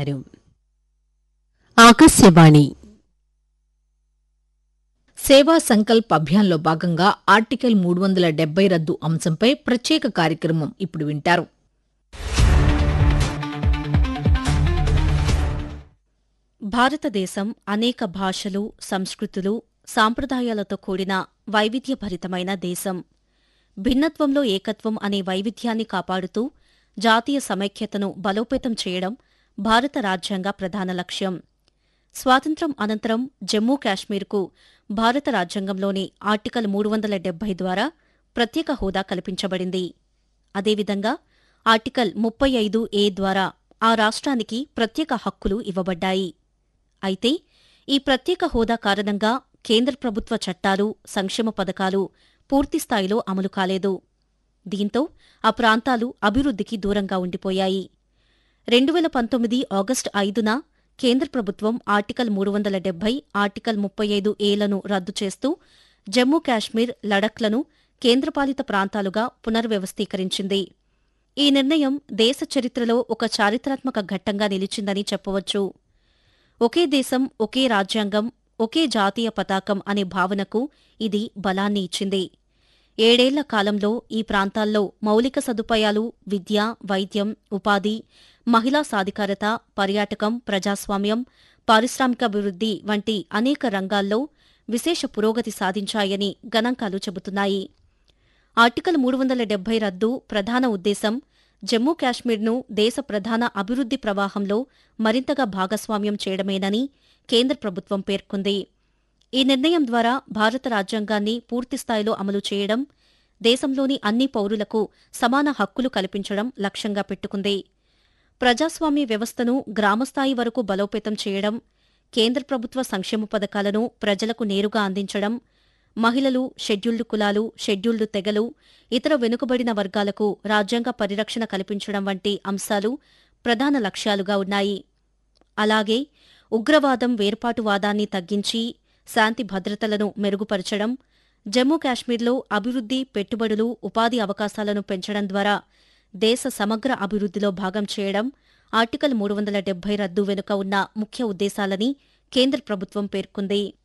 వింటారు ఆకాశవాణి సేవా సంకల్ప్ అభియాన్లో భాగంగా ఆర్టికల్ మూడు వందల డెబ్బై రద్దు అంశంపై ప్రత్యేక కార్యక్రమం ఇప్పుడు వింటారు భారతదేశం అనేక భాషలు సంస్కృతులు సాంప్రదాయాలతో కూడిన వైవిధ్యభరితమైన దేశం భిన్నత్వంలో ఏకత్వం అనే వైవిధ్యాన్ని కాపాడుతూ జాతీయ సమైక్యతను బలోపేతం చేయడం భారత రాజ్యాంగ ప్రధాన లక్ష్యం స్వాతంత్ర్యం అనంతరం జమ్మూ కాశ్మీర్కు భారత రాజ్యాంగంలోని ఆర్టికల్ మూడు వందల డెబ్బై ద్వారా ప్రత్యేక హోదా కల్పించబడింది అదేవిధంగా ఆర్టికల్ ముప్పై ఐదు ఏ ద్వారా ఆ రాష్ట్రానికి ప్రత్యేక హక్కులు ఇవ్వబడ్డాయి అయితే ఈ ప్రత్యేక హోదా కారణంగా కేంద్ర ప్రభుత్వ చట్టాలు సంక్షేమ పథకాలు పూర్తిస్థాయిలో అమలు కాలేదు దీంతో ఆ ప్రాంతాలు అభివృద్ధికి దూరంగా ఉండిపోయాయి రెండు వేల పంతొమ్మిది ఆగస్టు ఐదున కేంద్ర ప్రభుత్వం ఆర్టికల్ మూడు వందల డెబ్బై ఆర్టికల్ ముప్పై ఐదు ఏలను రద్దు చేస్తూ జమ్మూ కాశ్మీర్ లడఖ్లను కేంద్రపాలిత ప్రాంతాలుగా పునర్వ్యవస్థీకరించింది ఈ నిర్ణయం దేశ చరిత్రలో ఒక చారిత్రాత్మక ఘట్టంగా నిలిచిందని చెప్పవచ్చు ఒకే దేశం ఒకే రాజ్యాంగం ఒకే జాతీయ పతాకం అనే భావనకు ఇది బలాన్ని ఇచ్చింది ఏడేళ్ల కాలంలో ఈ ప్రాంతాల్లో మౌలిక సదుపాయాలు విద్య వైద్యం ఉపాధి మహిళా సాధికారత పర్యాటకం ప్రజాస్వామ్యం పారిశ్రామికాభివృద్ధి వంటి అనేక రంగాల్లో విశేష పురోగతి సాధించాయని గణాంకాలు చెబుతున్నాయి ఆర్టికల్ మూడు వందల డెబ్బై రద్దు ప్రధాన ఉద్దేశం జమ్మూ కాశ్మీర్ను దేశ ప్రధాన అభివృద్ది ప్రవాహంలో మరింతగా భాగస్వామ్యం చేయడమేనని కేంద్ర ప్రభుత్వం పేర్కొంది ఈ నిర్ణయం ద్వారా భారత రాజ్యాంగాన్ని పూర్తిస్థాయిలో అమలు చేయడం దేశంలోని అన్ని పౌరులకు సమాన హక్కులు కల్పించడం లక్ష్యంగా పెట్టుకుంది ప్రజాస్వామ్య వ్యవస్థను గ్రామస్థాయి వరకు బలోపేతం చేయడం కేంద్ర ప్రభుత్వ సంక్షేమ పథకాలను ప్రజలకు నేరుగా అందించడం మహిళలు షెడ్యూల్డ్ కులాలు షెడ్యూల్డ్ తెగలు ఇతర వెనుకబడిన వర్గాలకు రాజ్యాంగ పరిరక్షణ కల్పించడం వంటి అంశాలు ప్రధాన లక్ష్యాలుగా ఉన్నాయి అలాగే ఉగ్రవాదం వేర్పాటువాదాన్ని తగ్గించి శాంతి భద్రతలను మెరుగుపరచడం జమ్మూ కాశ్మీర్లో అభివృద్ధి పెట్టుబడులు ఉపాధి అవకాశాలను పెంచడం ద్వారా దేశ సమగ్ర అభివృద్ధిలో భాగం చేయడం ఆర్టికల్ మూడు వందల డెబ్బై రద్దు వెనుక ఉన్న ముఖ్య ఉద్దేశాలని కేంద్ర ప్రభుత్వం పేర్కొంది